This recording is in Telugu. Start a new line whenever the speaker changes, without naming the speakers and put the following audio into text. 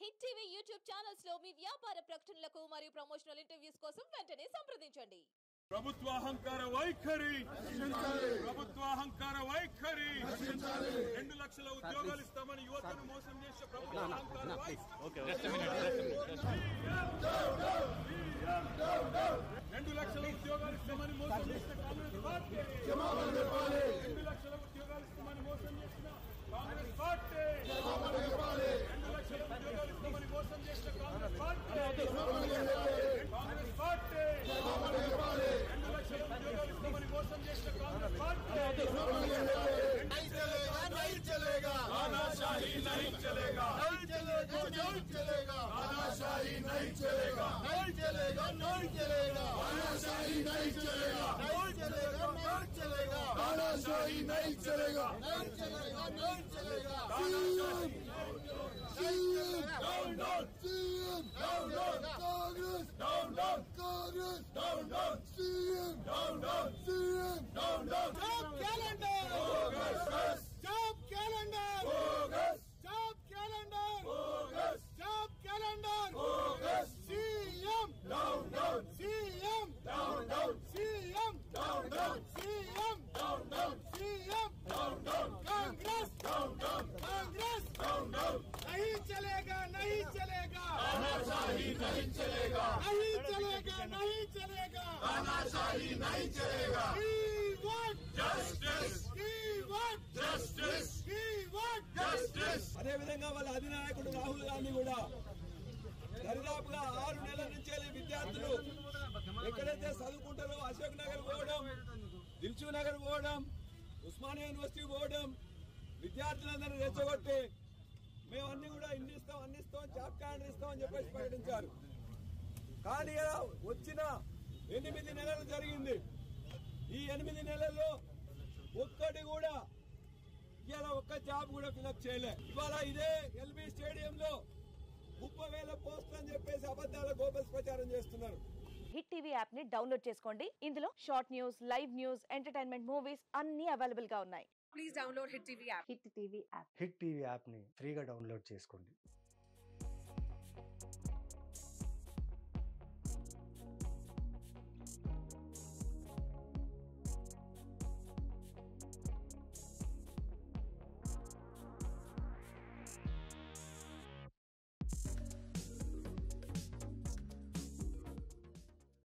హిట్ టీవీ యూట్యూబ్ ఛానల్స్ లో మీ వ్యాపార ప్రకటనలకు మరియు ప్రమోషనల్ ఇంటర్వ్యూస్ కోసం వెంటనే సంప్రదించండి
ప్రభుత్వ అహంకార వైఖరి ప్రభుత్వ అహంకార వైఖరి రెండు లక్షల ఉద్యోగాలు ఇస్తామని యువతను మోసం చేసే ప్రభుత్వ అహంకార రెండు లక్షల ఉద్యోగాలు ఇస్తామని మోసం చేసిన కాంగ్రెస్ పార్టీ రెండు లక్షల ఉద్యోగాలు ఇస్తామని మోసం చేసిన కాంగ్రెస్ పార్టీ రెండు లక్షల ఉద్యోగాలు ఇస్తామని మోసం చేసిన కాంగ్రెస్ పార్టీ కాంగ్రెస్ పార్టీ రెండు లక్షల ఉద్యోగాలు ఇస్తామని మోసం చేసిన కాంగ్రెస్ పార్టీ
नहीं चलेगा नहीं चलेगा
तानाशाही नहीं चलेगा
नहीं चलेगा नहीं चलेगा तानाशाही नहीं चलेगा नहीं चलेगा नहीं चलेगा तानाशाही नहीं चलेगा नहीं चलेगा नहीं चलेगा तानाशाही नहीं चलेगा नहीं चलेगा नहीं चलेगा
तानाशाही
down down CM down down Congress down down Congress down down CM down down CM down down job calendar bogus job calendar bogus job calendar bogus job calendar bogus CM down down CM down down CM down down CM down down CM down down Congress down down Congress down down नहीं चलेगा नहीं चलेगा तानाशाही नहीं चलेगा नहीं चलेगा नहीं चलेगा तानाशाही नहीं चलेगा जस्टिस जस्टिस जस्टिस
అదే విధంగా వాళ్ళ అధినాయకుడు రాహుల్ గాంధీ కూడా దరిదాపుగా ఆరు నెలల నుంచి విద్యార్థులు ఎక్కడైతే చదువుకుంటారో అశోక్ నగర్ పోవడం దిల్చు నగర్ పోవడం ఉస్మానియా యూనివర్సిటీ పోవడం విద్యార్థులందరినీ రెచ్చగొట్టి మేము అన్ని కూడా ఇన్ని ఇస్తాం అన్ని ఇస్తాం జాబ్ క్యాలెండర్ ఇస్తాం అని చెప్పేసి ప్రకటించారు కానీ ఇలా వచ్చిన ఎనిమిది నెలలు జరిగింది ఈ ఎనిమిది నెలల్లో ఒక్కటి కూడా ఇవాళ ఒక్క జాబ్ కూడా ఫిలప్ చేయలే ఇవాళ ఇదే ఎల్బీ స్టేడియం లో ముప్పై వేల పోస్టులు అని చెప్పేసి అబద్దాల గోపల్స్ ప్రచారం చేస్తున్నారు
హిట్ టీవీ యాప్ ని డౌన్లోడ్ చేసుకోండి ఇందులో short news live news entertainment movies అన్ని అవైలబుల్ గా ఉన్నాయి
హిట్ టీవీ యాప్ని ఫ్రీగా డౌన్లోడ్ చేసుకోండి